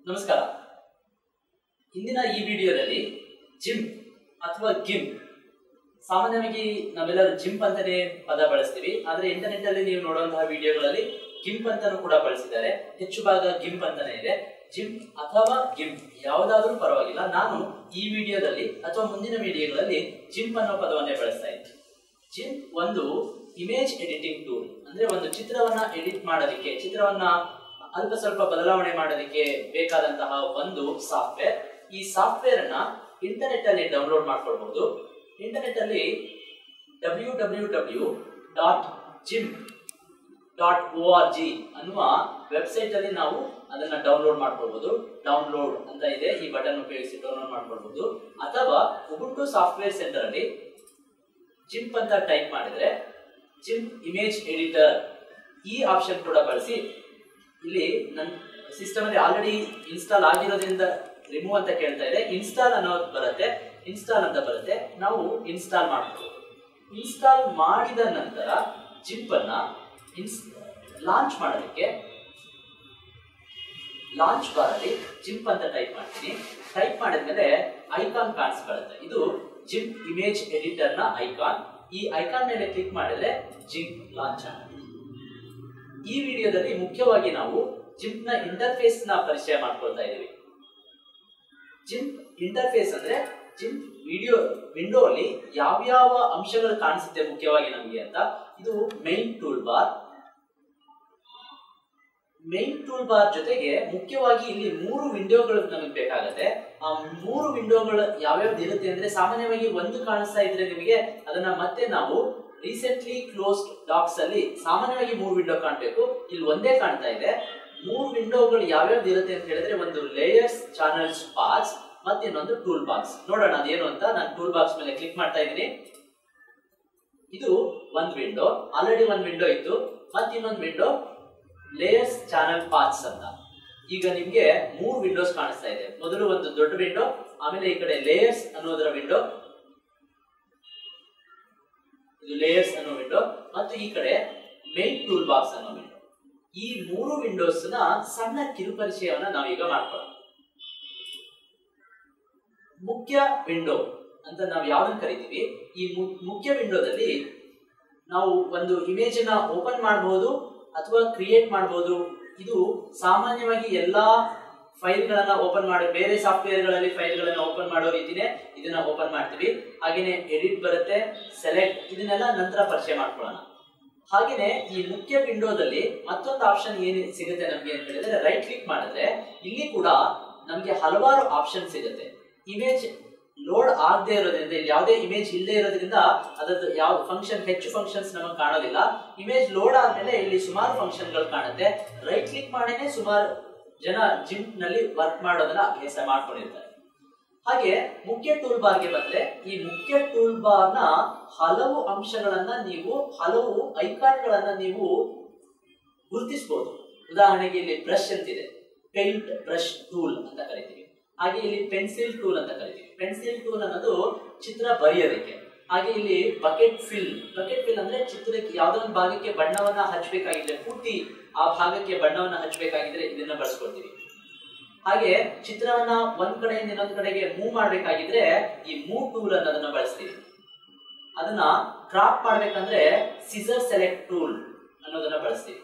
ನಮಸ್ಕಾರ ಇಂದಿನ ಈ ವಿಡಿಯೋದಲ್ಲಿ ಜಿಮ್ ಅಥವಾ ಗಿಮ್ ಸಾಮಾನ್ಯವಾಗಿ ನಾವೆಲ್ಲರೂ ಜಿಂಪ್ ಅಂತಾನೆ ಪದ ಬಳಸ್ತೀವಿ ಆದ್ರೆ ಇಂಟರ್ನೆಟ್ ಅಲ್ಲಿ ನೀವು ನೋಡುವಂತಹ ವಿಡಿಯೋಗಳಲ್ಲಿ ಗಿಂಪ್ ಅಂತಾನೂ ಕೂಡ ಬಳಸಿದ್ದಾರೆ ಹೆಚ್ಚು ಭಾಗ ಗಿಂಪ್ ಅಂತಾನೆ ಇದೆ ಜಿಮ್ ಅಥವಾ ಗಿಂಪ್ ಯಾವುದಾದ್ರೂ ಪರವಾಗಿಲ್ಲ ನಾನು ಈ ವಿಡಿಯೋದಲ್ಲಿ ಅಥವಾ ಮುಂದಿನ ವಿಡಿಯೋಗಳಲ್ಲಿ ಜಿಂಪ್ ಅನ್ನೋ ಪದವನ್ನೇ ಬಳಸ್ತಾ ಇದ್ದೀನಿ ಜಿಮ್ ಒಂದು ಇಮೇಜ್ ಎಡಿಟಿಂಗ್ ಟೂಲ್ ಅಂದ್ರೆ ಒಂದು ಚಿತ್ರವನ್ನ ಎಡಿಟ್ ಮಾಡೋದಕ್ಕೆ ಚಿತ್ರವನ್ನ ಅಲ್ಪ ಸ್ವಲ್ಪ ಬದಲಾವಣೆ ಮಾಡೋದಕ್ಕೆ ಬೇಕಾದಂತಹ ಒಂದು ಸಾಫ್ಟ್ವೇರ್ ಈ ಸಾಫ್ಟ್ವೇರ್ ಅನ್ನ ಇಂಟರ್ನೆಟ್ ಅಲ್ಲಿ ಡೌನ್ಲೋಡ್ ಮಾಡ್ಕೊಳ್ಬಹುದು ಇಂಟರ್ನೆಟ್ ಅಲ್ಲಿ W W W dot GIMP dot O R G ಅನ್ನುವ ವೆಬ್ಸೈಟ್ ಅಲ್ಲಿ ನಾವು ಅದನ್ನ ಡೌನ್ಲೋಡ್ ಮಾಡ್ಕೊಳ್ಬಹುದು ಡೌನ್ಲೋಡ್ ಅಂತ ಇದೆ ಈ ಬಟನ್ ಉಪಯೋಗಿಸಿ ಡೌನ್ಲೋಡ್ ಮಾಡ್ಕೊಳ್ಬಹುದು ಅಥವಾ ಉಬುಂಟು ಸಾಫ್ಟ್ವೇರ್ ಸೆಂಟರ್ ಅಲ್ಲಿ ಜಿಂಪ್ ಅಂತ ಟೈಪ್ ಮಾಡಿದ್ರೆ ಜಿಂಪ್ ಇಮೇಜ್ ಎಡಿಟರ್ ಈ ಆಪ್ಷನ್ ಕೂಡ ಬಳಸಿ ಇಲ್ಲಿ ನನ್ನ ಸಿಸ್ಟಮ್ ಅಲ್ಲಿ ಆಲ್ರೆಡಿ ಇನ್ಸ್ಟಾಲ್ ಆಗಿರೋದ್ರಿಂದ ರಿಮೂವ್ ಅಂತ ಕೇಳ್ತಾ ಇದೆ ಇನ್ಸ್ಟಾಲ್ ಅನ್ನೋದು ಬರುತ್ತೆ ಇನ್ಸ್ಟಾಲ್ ಅಂತ ಬರುತ್ತೆ ನಾವು ಇನ್ಸ್ಟಾಲ್ ಮಾಡ್ಬೋದು ಇನ್ಸ್ಟಾಲ್ ಮಾಡಿದ ನಂತರ ಜಿಂಪ್ ಅನ್ನ ಇನ್ಸ್ ಲಾಂಚ್ ಮಾಡೋದಕ್ಕೆ ಲಾಂಚ್ ಬಾರ್ ಅಲ್ಲಿ ಜಿಂಪ್ ಅಂತ ಟೈಪ್ ಮಾಡ್ತೀನಿ ಟೈಪ್ ಮಾಡಿದ್ಮೇಲೆ ಐಕಾನ್ ಕಾಣಿಸ್ಕೊಳ್ಳುತ್ತೆ ಇದು ಜಿಂಪ್ ಇಮೇಜ್ ಎಡಿಟರ್ ನ ಐಕಾನ್ ಈ ಐಕಾನ್ ಮೇಲೆ ಕ್ಲಿಕ್ ಮಾಡಿದ್ರೆ ಜಿಂಪ್ ಲಾಂಚ್ ಆಗುತ್ತೆ ಈ ವಿಡಿಯೋದಲ್ಲಿ ಮುಖ್ಯವಾಗಿ ನಾವು ಜಿಂಪ್ ನ ಇಂಟರ್ಫೇಸ್ ನ ಪರಿಚಯ ಮಾಡ್ಕೊಳ್ತಾ ಇದೀವಿ ಜಿಂಪ್ ಇಂಟರ್ಫೇಸ್ ಅಂದ್ರೆ ಜಿಂಪ್ ವಿಡಿಯೋ ವಿಂಡೋ ಅಲ್ಲಿ ಯಾವ್ಯಾವ ಅಂಶಗಳು ಕಾಣಿಸುತ್ತೆ ಮುಖ್ಯವಾಗಿ ನಮಗೆ ಅಂತ ಇದು main tool bar main tool bar ಜೊತೆಗೆ ಮುಖ್ಯವಾಗಿ ಇಲ್ಲಿ ಮೂರು ವಿಂಡೋಗಳು ನಮಗೆ ಬೇಕಾಗುತ್ತೆ ಆ ಮೂರು ವಿಂಡೋಗಳು ಯಾವ್ಯಾವ್ದು ಇರುತ್ತೆ ಅಂದ್ರೆ ಸಾಮಾನ್ಯವಾಗಿ ಒಂದು ಕಾಣಿಸ್ತಾ ಇದ್ರೆ ನಿಮಗೆ ಅದನ್ನ ಮತ್ತೆ ನಾವು ರೀಸೆಂಟ್ಲಿ ಕ್ಲೋಸ್ಡ್ ಡಾಕ್ಸ್ ಅಲ್ಲಿ ಸಾಮಾನ್ಯವಾಗಿ ಮೂರು ವಿಂಡೋ ಕಾಣಬೇಕು ಇಲ್ಲಿ ಒಂದೇ ಕಾಣ್ತಾ ಇದೆ ಮೂರು ವಿಂಡೋಗಳು ಯಾವ್ಯಾವ್ದು ಇರುತ್ತೆ ಅಂತ ಹೇಳಿದ್ರೆ ಒಂದು ಲೇಯರ್ಸ್ ಚಾನಲ್ಸ್ ಪಾಸ್ ಮತ್ತೆ ಇನ್ನೊಂದು ಟೂಲ್ ಬಾಕ್ಸ್ ನೋಡೋಣ ಅದೇನು ಅಂತ ನಾನು ಟೂಲ್ ಬಾಕ್ಸ್ ಮೇಲೆ ಕ್ಲಿಕ್ ಮಾಡ್ತಾ ಇದ್ದೀನಿ ಇದು ಒಂದ್ ವಿಂಡೋ ಆಲ್ರೆಡಿ ಒಂದ್ ವಿಂಡೋ ಇತ್ತು ಮತ್ತೆ ಇನ್ನೊಂದು ವಿಂಡೋ ಲೇಯರ್ಸ್ ಚಾನಲ್ ಪಾತ್ಸ್ ಅಂತ ಈಗ ನಿಮ್ಗೆ ಮೂರು ವಿಂಡೋಸ್ ಕಾಣಿಸ್ತಾ ಇದೆ ಮೊದಲು ಒಂದು ದೊಡ್ಡ ವಿಂಡೋ ಆಮೇಲೆ ಈ ಕಡೆ ಲೇಯರ್ಸ್ ಅನ್ನೋದರ ವಿಂಡೋ ಇದು ಲೇಯರ್ಸ್ ಅನ್ನೋ ವಿಂಡೋ ಮತ್ತು ಈ ಕಡೆ ಮೇನ್ ಟೂಲ್ ಬಾಕ್ಸ್ ಅನ್ನೋ ವಿಂಡೋ ಈ ಮೂರು ವಿಂಡೋಸ್ ನ ಸಣ್ಣ ಕಿರುಪರಿಚಯವನ್ನ ನಾವೀಗ ಮಾಡ್ಕೊಳ್ಳೋಣ ಮುಖ್ಯ ವಿಂಡೋ ಅಂತ ನಾವು ಯಾವ್ದನ್ನ ಕರಿತೀವಿ ಈ ಮು- ಮುಖ್ಯ ವಿಂಡೋದಲ್ಲಿ ನಾವು ಒಂದು ಇಮೇಜ್ ನ ಓಪನ್ ಮಾಡಬಹುದು ಅಥವಾ ಕ್ರಿಯೇಟ್ ಮಾಡಬಹುದು ಇದು ಸಾಮಾನ್ಯವಾಗಿ ಎಲ್ಲಾ ಫೈಲ್ಗಳನ್ನ ಓಪನ್ ಮಾಡಿ ಬೇರೆ ಸಾಫ್ಟ್ವೇರ್ಗಳಲ್ಲಿ ಫೈಲ್ಗಳನ್ನ ಓಪನ್ ಮಾಡೋ ರೀತಿನೇ ಇದನ್ನ ಓಪನ್ ಮಾಡ್ತೀವಿ ಹಾಗೇನೆ ಎಡಿಟ್ ಬರುತ್ತೆ ಸೆಲೆಕ್ಟ್ ಇದನ್ನೆಲ್ಲ ನಂತರ ಪರಿಚಯ ಮಾಡ್ಕೊಳ್ಳೋಣ ಹಾಗೇನೆ ಈ ಮುಖ್ಯ ವಿಂಡೋದಲ್ಲಿ ಮತ್ತೊಂದು ಆಪ್ಷನ್ ಏನು ಸಿಗುತ್ತೆ ನಮಗೆ ಅಂತ ಹೇಳಿದ್ರೆ ರೈಟ್ ಕ್ಲಿಕ್ ಮಾಡಿದ್ರೆ ಇಲ್ಲಿ ಕೂಡ ನಮಗೆ ಹಲವಾರು ಆಪ್ಷನ್ ಸಿಗುತ್ತೆ ಇಮೇಜ್ ಲೋಡ್ ಆಗದೆ ಇರೋದ್ರಿಂದ ಇಲ್ಲಿ ಯಾವುದೇ ಇಮೇಜ್ ಇಲ್ಲದೆ ಇರೋದ್ರಿಂದ ಅದರದ್ದು ಯಾವ ಫಂಕ್ಷನ್ ಹೆಚ್ಚು ಫಂಕ್ಷನ್ಸ್ ನಮಗೆ ಕಾಣೋದಿಲ್ಲ ಇಮೇಜ್ ಲೋಡ್ ಆದ್ಮೇಲೆ ಇಲ್ಲಿ ಸುಮಾರು ಫಂಕ್ಷನ್ಗಳು ಕಾಣುತ್ತೆ ರೈಟ್ ಕ್ಲಿಕ್ ಮಾಡಿನೇ ಸುಮಾರು ಜನ ಜಿಮ್ ನಲ್ಲಿ ವರ್ಕ್ ಮಾಡೋದನ್ನ ಅಭ್ಯಾಸ ಮಾಡ್ಕೊಂಡಿರ್ತಾರೆ ಹಾಗೆ ಮುಖ್ಯ ಟೂಲ್ ಬಾರ್ಗೆ ಬಂದ್ರೆ ಈ ಮುಖ್ಯ ಟೂಲ್ ಬಾರ್ ನ ಹಲವು ಅಂಶಗಳನ್ನ ನೀವು ಹಲವು ಐಕಾನ್ಗಳನ್ನ ನೀವು ಗುರುತಿಸಬಹುದು ಉದಾಹರಣೆಗೆ ಇಲ್ಲಿ ಬ್ರಷ್ ಅಂತಿದೆ ಪೇಂಟ್ ಬ್ರಷ್ ಟೂಲ್ ಅಂತ ಕರಿತೀವಿ ಹಾಗೆ ಇಲ್ಲಿ ಪೆನ್ಸಿಲ್ ಟೂಲ್ ಅಂತ ಕರಿತೀವಿ ಪೆನ್ಸಿಲ್ ಟೂಲ್ ಅನ್ನೋದು ಚಿತ್ರ ಬರೆಯೋದಕ್ಕೆ ಹಾಗೆ ಇಲ್ಲಿ ಬಕೆಟ್ ಫಿಲ್ ಬಕೆಟ್ ಫಿಲ್ ಅಂದ್ರೆ ಚಿತ್ರಕ್ಕೆ ಯಾವ್ದೋ ಒಂದು ಭಾಗಕ್ಕೆ ಬಣ್ಣವನ್ನ ಹಚ್ಚಬೇಕಾಗಿದ್ರೆ ಪೂರ್ತಿ ಆ ಭಾಗಕ್ಕೆ ಬಣ್ಣವನ್ನ ಹಚ್ಚಬೇಕಾಗಿದ್ರೆ ಇದನ್ನ ಬಳಸ್ಕೊಳ್ತೀವಿ ಹಾಗೆ ಚಿತ್ರವನ್ನ ಒಂದ್ ಕಡೆಯಿಂದ ಇನ್ನೊಂದ್ ಕಡೆಗೆ ಮೂವ್ ಮಾಡ್ಬೇಕಾಗಿದ್ರೆ ಈ ಮೂವ್ ಟೂಲ್ ಅನ್ನೋದನ್ನ ಬಳಸ್ತೀವಿ ಅದನ್ನ ಕ್ರಾಪ್ ಮಾಡ್ಬೇಕಂದ್ರೆ ಸಿಸರ್ ಸೆಲೆಕ್ಟ್ ಟೂಲ್ ಅನ್ನೋದನ್ನ ಬಳಸ್ತೀವಿ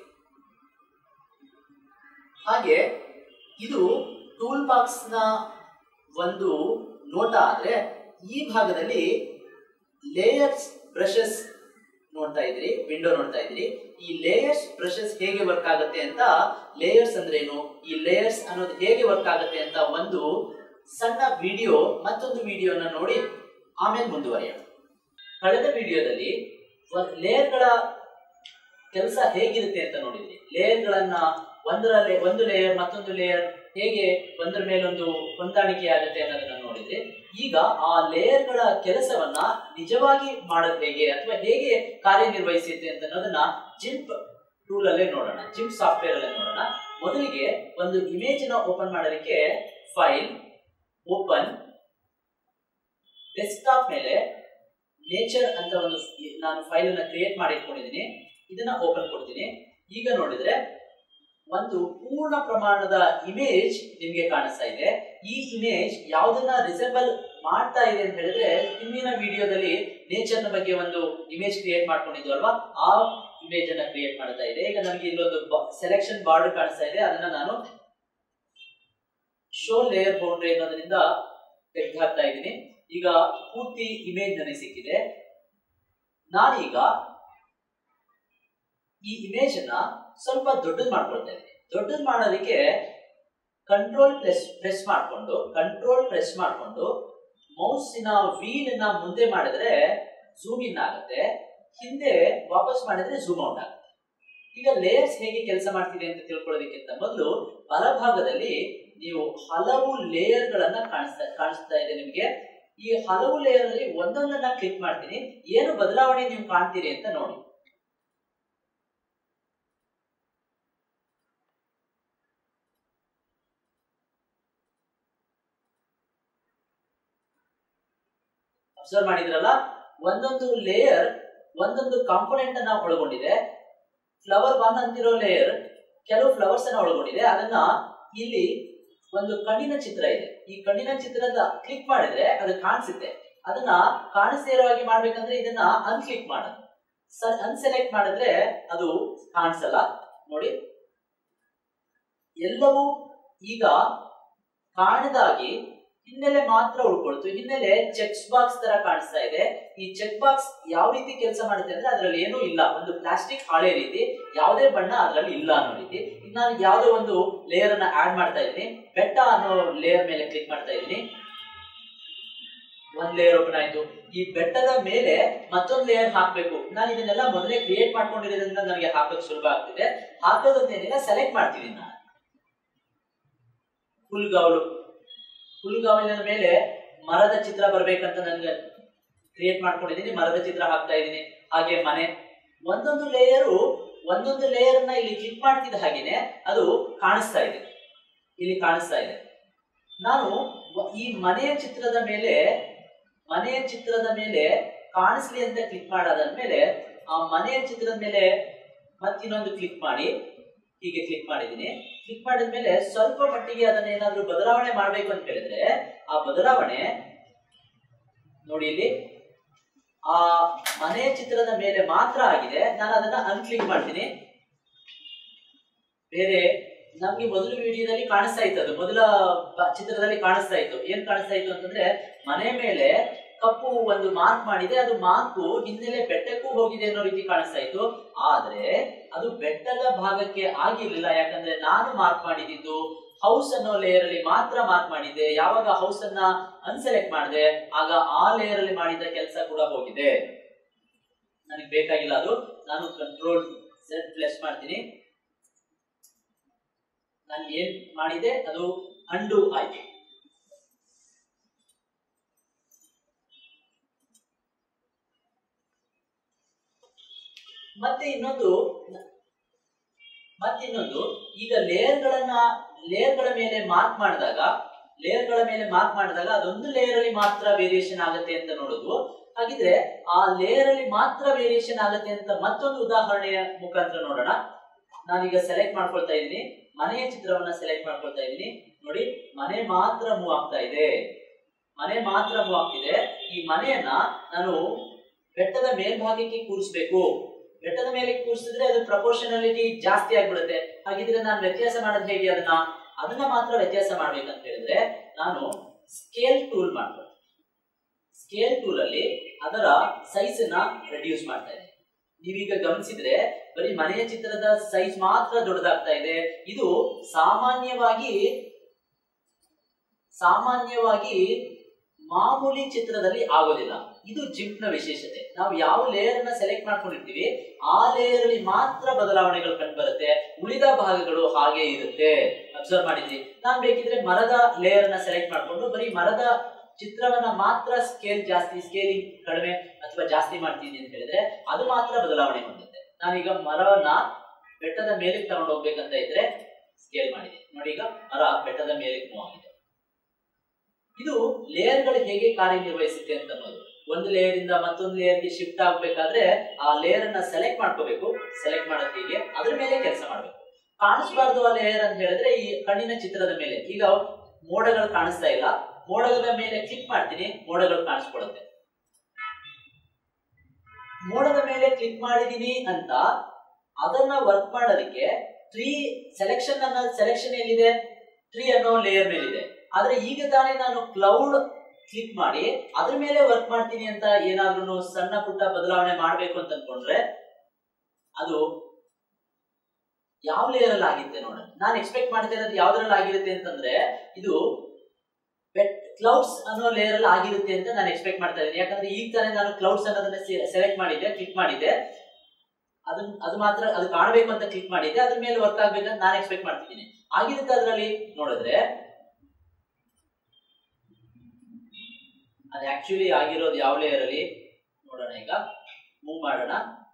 ಹಾಗೆ ಇದು ಟೂಲ್ ಬಾಕ್ಸ್ ನ ಒಂದು ನೋಟ ಆದ್ರೆ ಈ ಭಾಗದಲ್ಲಿ ಲೇಯರ್ಸ್ ಬ್ರಷಸ್ ನೋಡ್ತಾ ಇದ್ರಿ ವಿಂಡೋ ನೋಡ್ತಾ ಇದ್ರಿ ಈ ಲೇಯರ್ಸ್ ಬ್ರಷಸ್ ಹೇಗೆ ವರ್ಕ್ ಆಗುತ್ತೆ ಅಂತ ಲೇಯರ್ಸ್ ಅಂದ್ರೆ ಏನು ಈ ಲೇಯರ್ಸ್ ಅನ್ನೋದು ಹೇಗೆ ವರ್ಕ್ ಆಗುತ್ತೆ ಅಂತ ಒಂದು ಸಣ್ಣ ವಿಡಿಯೋ ಮತ್ತೊಂದು ವಿಡಿಯೋನ ನೋಡಿ ಆಮೇಲೆ ಮುಂದುವರಿಯೋಣ ಕಳೆದ ವಿಡಿಯೋದಲ್ಲಿ ಲೇಯರ್ಗಳ ಕೆಲಸ ಹೇಗಿರುತ್ತೆ ಅಂತ ನೋಡಿದ್ರಿ ಲೇಯರ್ಗಳನ್ನ ಒಂದರ ಲೇ- ಒಂದು ಲೇಯರ್ ಮತ್ತೊಂದು ಲೇಯರ್ ಹೇಗೆ ಒಂದರ ಮೇಲೊಂದು ಹೊಂದಾಣಿಕೆ ಆಗುತ್ತೆ ಅನ್ನೋದನ್ನ ನೋಡಿದ್ರಿ ಈಗ ಆ ಲೇಯರ್ಗಳ ಕೆಲಸವನ್ನ ನಿಜವಾಗಿ ಮಾಡೋದು ಹೇಗೆ ಅಥವಾ ಹೇಗೆ ಕಾರ್ಯನಿರ್ವಹಿಸುತ್ತೆ ಅಂತ ಅನ್ನೋದನ್ನ ಜಿಂಪ್ ಟೂಲ್ ಅಲ್ಲೇ ನೋಡೋಣ ಜಿಂಪ್ ಸಾಫ್ಟ್ವೇರ್ ಅಲ್ಲೇ ನೋಡೋಣ ಮೊದಲಿಗೆ ಒಂದು ಇಮೇಜ್ ನ ಓಪನ್ ಮಾಡೋದಕ್ಕೆ ಫೈಲ್ ಓಪನ್ ಡೆಸ್ಕ್ಟಾಪ್ ಮೇಲೆ ನೇಚರ್ ಅಂತ ಒಂದು ನಾನು ಫೈಲ್ ಅನ್ನ ಕ್ರಿಯೇಟ್ ಮಾಡಿ ಇಟ್ಕೊಂಡಿದ್ದೀನಿ ಇದನ್ನ ಓಪನ್ ಕೊಡ್ತೀನಿ ಈಗ ನೋಡಿದ್ರೆ ಒಂದು ಪೂರ್ಣ ಪ್ರಮಾಣದ ಇಮೇಜ್ ನಿಮ್ಗೆ ಕಾಣಿಸ್ತಾ ಇದೆ ಈ ಇಮೇಜ್ ಯಾವ್ದನ್ನ ರಿಸೆಂಬಲ್ ಮಾಡ್ತಾ ಇದೆ ಅಂತ ಹೇಳಿದ್ರೆ ಹಿಂದಿನ ವಿಡಿಯೋದಲ್ಲಿ ನೇಚರ್ ನ ಬಗ್ಗೆ ಒಂದು ಇಮೇಜ್ ಕ್ರಿಯೇಟ್ ಮಾಡ್ಕೊಂಡಿದ್ವು ಅಲ್ವಾ ಆ ಇಮೇಜ್ ಅನ್ನ ಕ್ರಿಯೇಟ್ ಮಾಡ್ತಾ ಇದೆ ಈಗ ನನಗೆ ಇಲ್ಲೊಂದು ಸೆಲೆಕ್ಷನ್ ಬಾರ್ಡರ್ ಕಾಣಿಸ್ತಾ ಇದೆ ಅದನ್ನ ನಾನು ಶೋ ಲೇಯರ್ ಬೌಂಡ್ರಿ ಅನ್ನೋದ್ರಿಂದ ತೆಗೆದು ಹಾಕ್ತಾ ಇದ್ದೀನಿ ಈಗ ಪೂರ್ತಿ ಇಮೇಜ್ ನನಗೆ ಸಿಕ್ಕಿದೆ ನಾನೀಗ ಈ ಇಮೇಜ್ ಅನ್ನ ಸ್ವಲ್ಪ ದೊಡ್ಡದು ಮಾಡ್ಕೊಳ್ತಾ ಇದ್ದೀನಿ ದೊಡ್ಡದು ಮಾಡೋದಕ್ಕೆ ಕಂಟ್ರೋಲ್ ಪ್ರೆಸ್ ಪ್ರೆಸ್ ಮಾಡಿಕೊಂಡು ಕಂಟ್ರೋಲ್ ಪ್ರೆಸ್ ಮಾಡಿಕೊಂಡು ಮೌಸಿನ ವೀಲ್ ನ ಮುಂದೆ ಮಾಡಿದ್ರೆ ಝೂಮ್ ಇನ್ ಆಗುತ್ತೆ ಹಿಂದೆ ವಾಪಸ್ ಮಾಡಿದ್ರೆ ಝೂಮ್ ಔಟ್ ಆಗುತ್ತೆ ಈಗ ಲೇಯರ್ಸ್ ಹೇಗೆ ಕೆಲಸ ಮಾಡ್ತಿದೆ ಅಂತ ತಿಳ್ಕೊಳ್ಳೋದಕ್ಕಿಂತ ಮೊದಲು ಬಲಭಾಗದಲ್ಲಿ ನೀವು ಹಲವು ಲೇಯರ್ ಗಳನ್ನ ಕಾಣಿಸ್ತಾ ಕಾಣಿಸ್ತಾ ಇದೆ ನಿಮಗೆ ಈ ಹಲವು ಲೇಯರ್ ಅಲ್ಲಿ ಒಂದೊಂದನ್ನ ಕ್ಲಿಕ್ ಮಾಡ್ತೀನಿ ಏನು ಬದಲಾವಣೆ ನೀವು ಕಾಣ್ತೀರಿ ಅಂತ ನೋಡಿ ಅಬ್ಸರ್ವ್ ಮಾಡಿದ್ರಲ್ಲ ಒಂದೊಂದು ಲೇಯರ್ ಒಂದೊಂದು ಕಾಂಪೊನೆಂಟ್ ಅನ್ನ ಒಳಗೊಂಡಿದೆ ಫ್ಲವರ್ ಒನ್ ಅಂತಿರೋ ಲೇಯರ್ ಕೆಲವು ಫ್ಲವರ್ಸ್ ಅನ್ನ ಒಳಗೊಂಡಿದೆ ಅದನ್ನ ಇಲ್ಲಿ ಒಂದು ಕಣ್ಣಿನ ಚಿತ್ರ ಇದೆ ಈ ಕಣ್ಣಿನ ಚಿತ್ರದ ಕ್ಲಿಕ್ ಮಾಡಿದ್ರೆ ಅದು ಕಾಣಿಸುತ್ತೆ ಅದನ್ನ ಕಾಣಿಸದೇ ಇರೋ ಹಾಗೆ ಮಾಡ್ಬೇಕಂದ್ರೆ ಇದನ್ನ ಅನ್ಕ್ಲಿಕ್ ಮಾಡೋದು ಸರ್ ಅನ್ಸೆಲೆಕ್ಟ್ ಮಾಡಿದ್ರೆ ಅದು ಕಾಣಿಸಲ್ಲ ನೋಡಿ ಎಲ್ಲವೂ ಈಗ ಕಾಣದಾಗಿ ಹಿನ್ನೆಲೆ ಮಾತ್ರ ಉಳ್ಕೊಳ್ತು ಹಿನ್ನೆಲೆ ಚೆಕ್ ಬಾಕ್ಸ್ ತರ ಕಾಣಿಸ್ತಾ ಇದೆ ಈ ಚೆಕ್ ಬಾಕ್ಸ್ ಯಾವ ರೀತಿ ಕೆಲಸ ಮಾಡುತ್ತೆ ಅಂದ್ರೆ ಅದರಲ್ಲಿ ಏನೂ ಇಲ್ಲ ಒಂದು ಪ್ಲಾಸ್ಟಿಕ್ ಹಾಳೆ ರೀತಿ ಯಾವುದೇ ಬಣ್ಣ ಅದರಲ್ಲಿ ಇಲ್ಲ ಅನ್ನೋ ರೀತಿ ಈಗ ನಾನು ಯಾವುದೋ ಒಂದು ಲೇಯರ್ ಅನ್ನ ಆಡ್ ಮಾಡ್ತಾ ಇದ್ದೀನಿ ಬೆಟ್ಟ ಅನ್ನೋ ಲೇಯರ್ ಮೇಲೆ ಕ್ಲಿಕ್ ಮಾಡ್ತಾ ಇದ್ದೀನಿ ಒಂದ್ ಲೇಯರ್ ಓಪನ್ ಆಯ್ತು ಈ ಬೆಟ್ಟದ ಮೇಲೆ ಮತ್ತೊಂದು ಲೇಯರ್ ಹಾಕ್ಬೇಕು ನಾನು ಇದನ್ನೆಲ್ಲ ಮೊದಲೇ ಕ್ರಿಯೇಟ್ ಮಾಡ್ಕೊಂಡಿರೋದ್ರಿಂದ ನನಗೆ ಹಾಕೋದು ಸುಲಭ ಆಗ್ತಿದೆ ಹಾಕೋದನ್ನೇನಿಲ್ಲ ಸೆಲೆಕ್ಟ್ ಮಾಡ್ತಿದ್ದೀನಿ ನಾನು ಹುಲ್ಗಾವಲು ಹುಲ್ಗಾವಲಿನ ಮೇಲೆ ಮರದ ಚಿತ್ರ ಬರ್ಬೇಕಂತ ನನಗೆ ಕ್ರಿಯೇಟ್ ಮಾಡ್ಕೊಂಡಿದ್ದೀನಿ ಮರದ ಚಿತ್ರ ಹಾಕ್ತಾ ಇದ್ದೀನಿ ಹಾಗೆ ಮನೆ ಒಂದೊಂದು ಲೇಯರು ಒಂದೊಂದು ಲೇಯರ್ ನ ಇಲ್ಲಿ ಕ್ಲಿಕ್ ಮಾಡ್ತಿದ್ದ ಹಾಗೇನೆ ಅದು ಕಾಣಿಸ್ತಾ ಇದೆ ಇಲ್ಲಿ ಕಾಣಿಸ್ತಾ ಇದೆ ನಾನು ವ- ಈ ಮನೆಯ ಚಿತ್ರದ ಮೇಲೆ ಮನೆಯ ಚಿತ್ರದ ಮೇಲೆ ಕಾಣಿಸ್ಲಿ ಅಂತ ಕ್ಲಿಕ್ ಮಾಡಾದ್ಮೇಲೆ ಆ ಮನೆಯ ಚಿತ್ರದ ಮೇಲೆ ಮತ್ತಿನ್ನೊಂದು ಕ್ಲಿಕ್ ಮಾಡಿ ಹೀಗೆ ಕ್ಲಿಕ್ ಮಾಡಿದ್ದೀನಿ ಕ್ಲಿಕ್ ಮಾಡಿದ್ಮೇಲೆ ಸ್ವಲ್ಪ ಮಟ್ಟಿಗೆ ಅದನ್ನ ಏನಾದ್ರೂ ಬದಲಾವಣೆ ಮಾಡ್ಬೇಕು ಅಂತ ಹೇಳಿದ್ರೆ ಆ ಬದಲಾವಣೆ ನೋಡಿ ಇಲ್ಲಿ ಆ ಮನೆಯ ಚಿತ್ರದ ಮೇಲೆ ಮಾತ್ರ ಆಗಿದೆ ನಾನು ಅದನ್ನ ಅನ್ಕ್ಲಿಕ್ ಮಾಡ್ತೀನಿ ಬೇರೆ ನಮ್ಗೆ ಮೊದಲ ವಿಡಿಯೋದಲ್ಲಿ ಕಾಣಿಸ್ತಾ ಇತ್ತು ಅದು ಮೊದಲ ಬ- ಚಿತ್ರದಲ್ಲಿ ಕಾಣಿಸ್ತಾ ಇತ್ತು ಏನ್ ಕಾಣಿಸ್ತಾ ಇತ್ತು ಅಂತಂದ್ರೆ ಮನೆ ಮೇಲೆ ಕಪ್ಪು ಒಂದು ಮಾರ್ಕ್ ಮಾಡಿದೆ ಅದು ಮಾರ್ಕು ಹಿನ್ನೆಲೆ ಬೆಟ್ಟಕ್ಕೂ ಹೋಗಿದೆ ಅನ್ನೋ ರೀತಿ ಕಾಣಿಸ್ತಾ ಇತ್ತು ಆದ್ರೆ ಅದು ಬೆಟ್ಟದ ಭಾಗಕ್ಕೆ ಆಗಿರ್ಲಿಲ್ಲ ಯಾಕಂದ್ರೆ ನಾನು ಮಾರ್ಕ್ ಮಾಡಿದ್ದು ಹೌಸ್ ಅನ್ನೋ ಲೇಯರ್ ಅಲ್ಲಿ ಮಾತ್ರ ಮಾರ್ಕ್ ಮಾಡಿದ್ದೆ ಯಾವಾಗ ಹೌಸ್ ಅನ್ನ ಅನ್ಸೆಲೆಕ್ಟ್ ಮಾಡಿದೆ ಆಗ ಆ ಲೇಯರ್ ಅಲ್ಲಿ ಮಾಡಿದ ಕೆಲಸ ಕೂಡ ಹೋಗಿದೆ ನನಗೆ ಬೇಕಾಗಿಲ್ಲ ಅದು ನಾನು ಕಂಟ್ರೋಲ್ ಸೆಟ್ ಪ್ಲೆಸ್ ಮಾಡ್ತೀನಿ ನಾನು ಏನ್ ಮಾಡಿದೆ ಅದು ಅಂಡು ಆಯ್ತು ಮತ್ತೆ ಇನ್ನೊಂದು ಮತ್ತಿನ್ನೊಂದು ಈಗ ಲೇಯರ್ ಗಳನ್ನ ಲೇಯರ್ ಗಳ ಮೇಲೆ ಮಾರ್ಕ್ ಮಾಡಿದಾಗ ಲೇಯರ್ ಗಳ ಮೇಲೆ ಮಾರ್ಕ್ ಮಾಡಿದಾಗ ಅದೊಂದು ಲೇಯರ್ ಅಲ್ಲಿ ಮಾತ್ರ ವೇರಿಯೇಷನ್ ಆಗುತ್ತೆ ಅಂತ ನೋಡುದು ಹಾಗಿದ್ರೆ ಆ ಲೇಯರ್ ಅಲ್ಲಿ ಮಾತ್ರ ವೇರಿಯೇಷನ್ ಆಗುತ್ತೆ ಅಂತ ಮತ್ತೊಂದು ಉದಾಹರಣೆಯ ಮುಖಾಂತರ ನೋಡೋಣ ನಾನೀಗ ಸೆಲೆಕ್ಟ್ ಮಾಡ್ಕೊಳ್ತಾ ಇದ್ದೀನಿ ಮನೆಯ ಚಿತ್ರವನ್ನ ಸೆಲೆಕ್ಟ್ ಮಾಡ್ಕೊಳ್ತಾ ಇದ್ದೀನಿ ನೋಡಿ ಮನೆ ಮಾತ್ರ ಮೂವ್ ಆಗ್ತಾ ಇದೆ ಮನೆ ಮಾತ್ರ ಮೂವ್ ಆಗ್ತಿದೆ ಈ ಮನೆಯನ್ನ ನಾನು ಬೆಟ್ಟದ ಮೇಲ್ಭಾಗಕ್ಕೆ ಕೂರಿಸ್ಬೇಕು ಬೆಟ್ಟದ ಮೇಲೆ ಕೂರಿಸಿದ್ರೆ ಅದು ಪ್ರಪೋರ್ಷನಾಲಿಟಿ ಜಾಸ್ತಿ ಆಗ್ಬಿಡುತ್ತೆ ಹಾಗಿದ್ರೆ ನಾನು ವ್ಯತ್ಯಾಸ ಮಾಡೋದು ಹೇಗೆ ಅದನ್ನ ಅದನ್ನ ಮಾತ್ರ ವ್ಯತ್ಯಾಸ ಮಾಡ್ಬೇಕಂತ ಹೇಳಿದ್ರೆ ನಾನು ಸ್ಕೇಲ್ ಟೂಲ್ ಮಾಡ್ತೀನಿ ಸ್ಕೇಲ್ ಟೂಲ್ ಅಲ್ಲಿ ಅದರ ಸೈಜ್ ನ ರೆಡ್ಯೂಸ್ ಮಾಡ್ತಾ ಇದೆ ನೀವೀಗ ಗಮನಿಸಿದ್ರೆ ಬರೀ ಮನೆಯ ಚಿತ್ರದ ಸೈಜ್ ಮಾತ್ರ ದೊಡ್ಡದಾಗ್ತಾ ಇದೆ ಇದು ಸಾಮಾನ್ಯವಾಗಿ ಸಾಮಾನ್ಯವಾಗಿ ಮಾಮೂಲಿ ಚಿತ್ರದಲ್ಲಿ ಆಗೋದಿಲ್ಲ ಇದು ಜಿಂಪ್ ನ ವಿಶೇಷತೆ ನಾವು ಯಾವ ಲೇಯರ್ ನ ಸೆಲೆಕ್ಟ್ ಮಾಡ್ಕೊಂಡಿರ್ತೀವಿ ಆ ಲೇಯರ್ ಅಲ್ಲಿ ಮಾತ್ರ ಬದಲಾವಣೆಗಳು ಕಂಡು ಬರುತ್ತೆ ಉಳಿದ ಭಾಗಗಳು ಹಾಗೆ ಇರುತ್ತೆ ಅಬ್ಸರ್ವ್ ಮಾಡಿದ್ರಿ ನಾನ್ ಬೇಕಿದ್ರೆ ಮರದ ಲೇಯರ್ ನ ಸೆಲೆಕ್ಟ್ ಮಾಡ್ಕೊಂಡು ಬರೀ ಮರದ ಚಿತ್ರವನ್ನ ಮಾತ್ರ ಸ್ಕೇಲ್ ಜಾಸ್ತಿ ಸ್ಕೇಲಿಂಗ್ ಕಡಿಮೆ ಅಥವಾ ಜಾಸ್ತಿ ಮಾಡ್ತೀನಿ ಅಂತ ಹೇಳಿದ್ರೆ ಅದು ಮಾತ್ರ ಬದಲಾವಣೆ ಹೊಂದುತ್ತೆ ನಾನೀಗ ಮರವನ್ನ ಬೆಟ್ಟದ ಮೇಲೆ ತಗೊಂಡು ಹೋಗ್ಬೇಕಂತ ಇದ್ರೆ ಸ್ಕೇಲ್ ಮಾಡಿದೆ ನೋಡಿ ಈಗ ಮರ ಬೆಟ್ಟದ ಮೇಲೆ ಮೂವ್ ಆಗಿದೆ ಇದು ಲೇಯರ್ ಗಳು ಹೇಗೆ ಕಾರ್ಯನಿರ್ವಹಿಸುತ್ತೆ ಅಂತ ಅನ್ನೋದು ಒಂದು ಲೇಯರ್ ಇಂದ ಮತ್ತೊಂದು ಲೇಯರ್ ಗೆ ಶಿಫ್ಟ್ ಆಗ್ಬೇಕಾದ್ರೆ ಆ ಲೇಯರ್ ಅನ್ನ ಸೆಲೆಕ್ಟ್ ಮಾಡ್ಕೋಬೇಕು ಸೆಲೆಕ್ಟ್ ಮಾಡೋದು ಹೀಗೆ ಅದ್ರ ಮೇಲೆ ಕೆಲಸ ಮಾಡಬೇಕು ಕಾಣಿಸ್ಬಾರ್ದು ಆ ಲೇಯರ್ ಅಂತ ಹೇಳಿದ್ರೆ ಈ ಕಣ್ಣಿನ ಚಿತ್ರದ ಮೇಲೆ ಈಗ ಮೋಡಗಳು ಕಾಣಿಸ್ತಾ ಇಲ್ಲ ಮೋಡಗಳ ಮೇಲೆ ಕ್ಲಿಕ್ ಮಾಡ್ತೀನಿ ಮೋಡಗಳು ಕಾಣಿಸ್ಕೊಳ್ಳುತ್ತೆ ಮೋಡದ ಮೇಲೆ ಕ್ಲಿಕ್ ಮಾಡಿದೀನಿ ಅಂತ ಅದನ್ನ ವರ್ಕ್ ಮಾಡೋದಕ್ಕೆ ಟ್ರೀ ಸೆಲೆಕ್ಷನ್ ಅನ್ನ ಸೆಲೆಕ್ಷನ್ ಎಲ್ಲಿದೆ ಟ್ರೀ ಅನ್ನೋ ಲೇಯರ್ ಮೇಲಿದೆ ಆದ್ರೆ ಈಗ ತಾನೇ ನಾನು ಕ್ಲೌಡ್ ಕ್ಲಿಕ್ ಮಾಡಿ ಅದ್ರ ಮೇಲೆ ವರ್ಕ್ ಮಾಡ್ತೀನಿ ಅಂತ ಏನಾದ್ರೂ ಸಣ್ಣ ಪುಟ್ಟ ಬದಲಾವಣೆ ಮಾಡ್ಬೇಕು ಅಂತ ಅನ್ಕೊಂಡ್ರೆ ಅದು ಯಾವ ಲೇಯರ್ ಅಲ್ಲಿ ಆಗಿತ್ತೆ ನೋಡೋಣ ನಾನು ಎಕ್ಸ್ಪೆಕ್ಟ್ ಮಾಡ್ತಾ ಇರೋದು ಯಾವ್ದ್ರಲ್ಲಿ ಆಗಿರುತ್ತೆ ಅಂತಂದ್ರೆ ಇದು ಕ್ಲೌಡ್ಸ್ ಅನ್ನೋ ಲೇಯರ್ ಅಲ್ಲಿ ಆಗಿರುತ್ತೆ ಅಂತ ನಾನು ಎಕ್ಸ್ಪೆಕ್ಟ್ ಮಾಡ್ತಾ ಇದ್ದೀನಿ ಯಾಕಂದ್ರೆ ಈಗ ತಾನೇ ನಾನು ಕ್ಲೌಡ್ಸ್ ಅನ್ನೋದನ್ನ ಸೆಲೆಕ್ಟ್ ಮಾಡಿದ್ದೆ ಕ್ಲಿಕ್ ಮಾಡಿದ್ದೆ ಅದನ್ನ ಅದು ಮಾತ್ರ ಅದು ಕಾಣಬೇಕು ಅಂತ ಕ್ಲಿಕ್ ಮಾಡಿದ್ದೆ ಅದ್ರ ಮೇಲೆ ವರ್ಕ್ ಆಗ್ಬೇಕಂತ ನಾನು ಎಕ್ಸ್ಪೆಕ್ಟ್ ಮಾಡ್ತಿದ್ದೀನಿ ಆಗಿರುತ್ತೆ ಅದರಲ್ಲಿ ನೋಡಿದ್ರೆ ಅದು ಆಕ್ಚುಲಿ ಆಗಿರೋದು ಯಾವ ಲೇಯರ್ ಅಲ್ಲಿ ನೋಡೋಣ ಈಗ ಮೂವ್ ಮಾಡೋಣ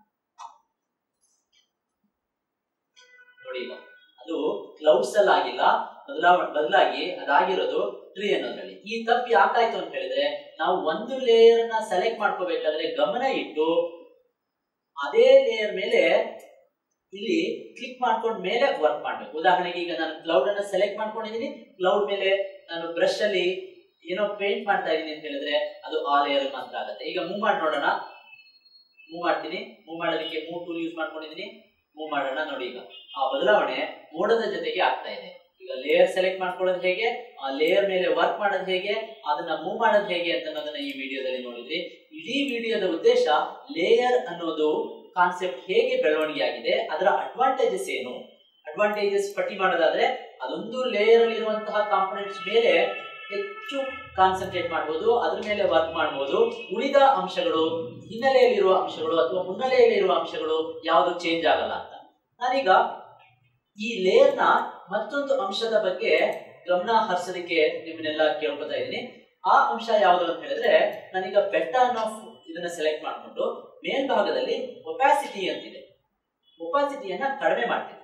ನೋಡಿ ಈಗ ಅದು ಕ್ಲೌಡ್ಸ್ ಅಲ್ಲಿ ಆಗಿಲ್ಲ ಬದಲಾವ ಬದಲಾಗಿ ಅದಾಗಿರೋದು ಟ್ರೀ ಅನ್ನೋದ್ರಲ್ಲಿ ಈ ತಪ್ಪು ಯಾಕಾಯ್ತು ಅಂತ ಹೇಳಿದ್ರೆ ನಾವು ಒಂದು ಲೇಯರ್ ನ ಸೆಲೆಕ್ಟ್ ಮಾಡ್ಕೋಬೇಕಾದ್ರೆ ಗಮನ ಇಟ್ಟು ಅದೇ ಲೇಯರ್ ಮೇಲೆ ಇಲ್ಲಿ ಕ್ಲಿಕ್ ಮಾಡ್ಕೊಂಡ್ ಮೇಲೆ ವರ್ಕ್ ಮಾಡ್ಬೇಕು ಉದಾಹರಣೆಗೆ ಈಗ ನಾನು ಕ್ಲೌಡ್ ಅನ್ನ ಸೆಲೆಕ್ಟ್ ಮಾಡ್ಕೊಂಡಿದ್ದೀನಿ ಕ್ಲೌಡ್ ಮೇಲೆ ನಾನು ಬ್ರಷ್ ಅಲ್ಲಿ ಏನೋ ಪೇಂಟ್ ಮಾಡ್ತಾ ಇದ್ದೀನಿ ಅಂತ ಹೇಳಿದ್ರೆ ಅದು ಆ ಲೇಯರ್ ಮಾತ್ರ ಆಗುತ್ತೆ ಈಗ ಮೂವ್ ಮಾಡಿ ನೋಡೋಣ ಮೂವ್ ಮಾಡ್ತೀನಿ ಮೂವ್ ಮಾಡೋದಕ್ಕೆ ಮೂವ್ ಟೂಲ್ ಯೂಸ್ ಮಾಡ್ಕೊಂಡಿದ್ದೀನಿ ಮೂವ್ ಮಾಡೋಣ ನೋಡಿ ಈಗ ಆ ಬದಲಾವಣೆ ಮೋಡದ ಜೊತೆಗೆ ಆಗ್ತಾ ಇದೆ ಈಗ ಲೇಯರ್ ಸೆಲೆಕ್ಟ್ ಮಾಡ್ಕೊಳ್ಳೋದು ಹೇಗೆ ಆ ಲೇಯರ್ ಮೇಲೆ ವರ್ಕ್ ಮಾಡೋದು ಹೇಗೆ ಅದನ್ನ ಮೂವ್ ಮಾಡೋದು ಹೇಗೆ ಅಂತ ಅನ್ನೋದನ್ನ ಈ ವಿಡಿಯೋದಲ್ಲಿ ನೋಡಿದ್ರಿ ಇಡೀ ವಿಡಿಯೋದ ಉದ್ದೇಶ ಲೇಯರ್ ಅನ್ನೋದು ಕಾನ್ಸೆಪ್ಟ್ ಹೇಗೆ ಬೆಳವಣಿಗೆ ಆಗಿದೆ ಅದರ ಅಡ್ವಾಂಟೇಜಸ್ ಏನು ಅಡ್ವಾಂಟೇಜಸ್ ಪಟ್ಟಿ ಮಾಡೋದಾದ್ರೆ ಅದೊಂದು ಲೇಯರ್ ಅಲ್ಲಿ ಇರುವಂತಹ ಕಾಂಪೊನೆಂಟ್ಸ್ ಮೇಲೆ ಹೆಚ್ಚು ಕಾನ್ಸಂಟ್ರೇಟ್ ಮಾಡಬಹುದು ಅದ್ರ ಮೇಲೆ ವರ್ಕ್ ಮಾಡಬಹುದು ಉಳಿದ ಅಂಶಗಳು ಹಿನ್ನೆಲೆಯಲ್ಲಿರುವ ಅಂಶಗಳು ಅಥವಾ ಮುನ್ನೆಲೆಯಲ್ಲಿರುವ ಅಂಶಗಳು ಯಾವುದು ಚೇಂಜ್ ಆಗಲ್ಲ ಅಂತ ನಾನೀಗ ಈ ಲೇಯರ್ ನ ಮತ್ತೊಂದು ಅಂಶದ ಬಗ್ಗೆ ಗಮನ ಹರಿಸೋದಕ್ಕೆ ನಿಮ್ಮನ್ನೆಲ್ಲ ಕೇಳ್ಕೊತಾ ಇದ್ದೀನಿ ಆ ಅಂಶ ಯಾವುದು ಅಂತ ಹೇಳಿದ್ರೆ ನಾನೀಗ ಬೆಟ್ಟ ಅನ್ನೋ ಇದನ್ನ ಸೆಲೆಕ್ಟ್ ಮಾಡಿಕೊಂಡು ಮೇಲ್ಭಾಗದಲ್ಲಿ ಒಪಾಸಿಟಿ ಅಂತಿದೆ ಒಪಾಸಿಟಿಯನ್ನ ಕಡಿಮೆ ಮಾಡ್ತೀನಿ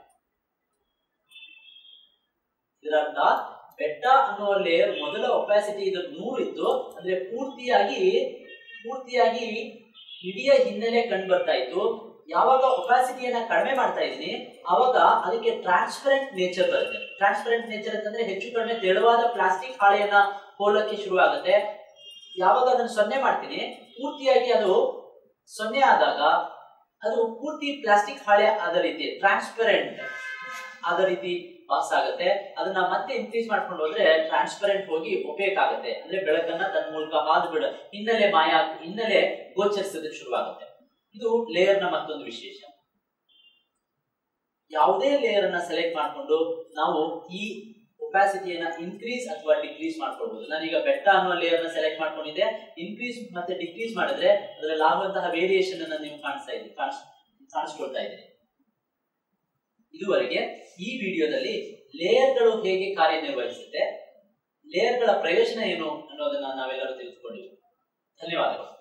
ಇದರರ್ಥ ಬೆಟ್ಟ ಅನ್ನುವ ಲೇಯರ್ ಮೊದಲ ಒಪಾಸಿಟಿ ಇದು ನೂರು ಇತ್ತು ಅಂದ್ರೆ ಪೂರ್ತಿಯಾಗಿ ಪೂರ್ತಿಯಾಗಿ ಇಡೀ ಹಿನ್ನೆಲೆ ಕಂಡು ಬರ್ತಾ ಇತ್ತು ಯಾವಾಗ ಒಪಾಸಿಟಿಯನ್ನ ಕಡಿಮೆ ಮಾಡ್ತಾ ಇದ್ದೀನಿ ಅವಾಗ ಅದಕ್ಕೆ ಟ್ರಾನ್ಸ್ಪರೆಂಟ್ ನೇಚರ್ ಬರುತ್ತೆ ಟ್ರಾನ್ಸ್ಪರೆಂಟ್ ನೇಚರ್ ಅಂತಂದ್ರೆ ಹೆಚ್ಚು ಕಡಿಮೆ ತೆಳುವಾದ ಪ್ಲಾಸ್ಟಿಕ್ ಹಾಳೆಯನ್ನ ಹೋಲಕ್ಕೆ ಶುರು ಆಗುತ್ತೆ ಯಾವಾಗ ಅದನ್ನು ಸೊನ್ನೆ ಮಾಡ್ತೀನಿ ಪೂರ್ತಿಯಾಗಿ ಅದು ಸೊನ್ನೆ ಆದಾಗ ಅದು ಪೂರ್ತಿ ಪ್ಲಾಸ್ಟಿಕ್ ಹಾಳೆ ಆದ ರೀತಿ ಟ್ರಾನ್ಸ್ಪರೆಂಟ್ ಆದ ರೀತಿ ಪಾಸ್ ಆಗುತ್ತೆ ಅದನ್ನ ಮತ್ತೆ ಇನ್ಕ್ರೀಸ್ ಮಾಡ್ಕೊಂಡು ಹೋದ್ರೆ ಟ್ರಾನ್ಸ್ಪರೆಂಟ್ ಹೋಗಿ ಒಪೇಕ್ ಆಗುತ್ತೆ ಅಂದ್ರೆ ಬೆಳಕನ್ನ ತನ್ನ ಮೂಲಕ ಹಾದು ಬಿಡ ಹಿನ್ನೆಲೆ ಮಾಯ ಹಿನ್ನೆಲೆ ಗೋಚರಿಸೋದಕ್ಕೆ ಶುರುವಾಗುತ್ತೆ ಇದು ಲೇಯರ್ ನ ಮತ್ತೊಂದು ವಿಶೇಷ ಯಾವುದೇ ಲೇಯರ್ ಅನ್ನ ಸೆಲೆಕ್ಟ್ ಮಾಡಿಕೊಂಡು ನಾವು ಈ ಒಪಾಸಿಟಿಯನ್ನ ಇನ್ಕ್ರೀಸ್ ಅಥವಾ ಡಿಕ್ರೀಸ್ ಮಾಡ್ಕೊಳ್ಬಹುದು ನಾನೀಗ ಬೆಟ್ಟ ಅನ್ನೋ ಲೇಯರ್ ನ ಸೆಲೆಕ್ಟ್ ಮಾಡ್ಕೊಂಡಿದ್ದೆ ಇನ್ಕ್ರೀಸ್ ಮತ್ತೆ ಡಿಕ್ರೀಸ್ ಮಾಡಿದ್ರೆ ಅದರಲ್ಲಿ ಆಗುವಂತಹ ವೇರಿಯೇಷನ್ ಅನ್ನ ನೀವು ಕಾಣಿಸ್ತಾ ಇದ್ದೀರಿ ಕಾಣಿಸ್ ಕಾಣಿಸ್ಕೊಳ್ತಾ ಇದ್ದೀರಿ ಇದುವರೆಗೆ ಈ ವಿಡಿಯೋದಲ್ಲಿ ಲೇಯರ್ಗಳು ಹೇಗೆ ಕಾರ್ಯನಿರ್ವಹಿಸುತ್ತೆ ಲೇಯರ್ಗಳ ಪ್ರಯೋಜನ ಏನು ಅನ್ನೋದನ್ನ ನಾವೆಲ್ಲರೂ ತಿಳಿದುಕೊಂಡಿವಿ ಧನ್ಯವಾದಗಳು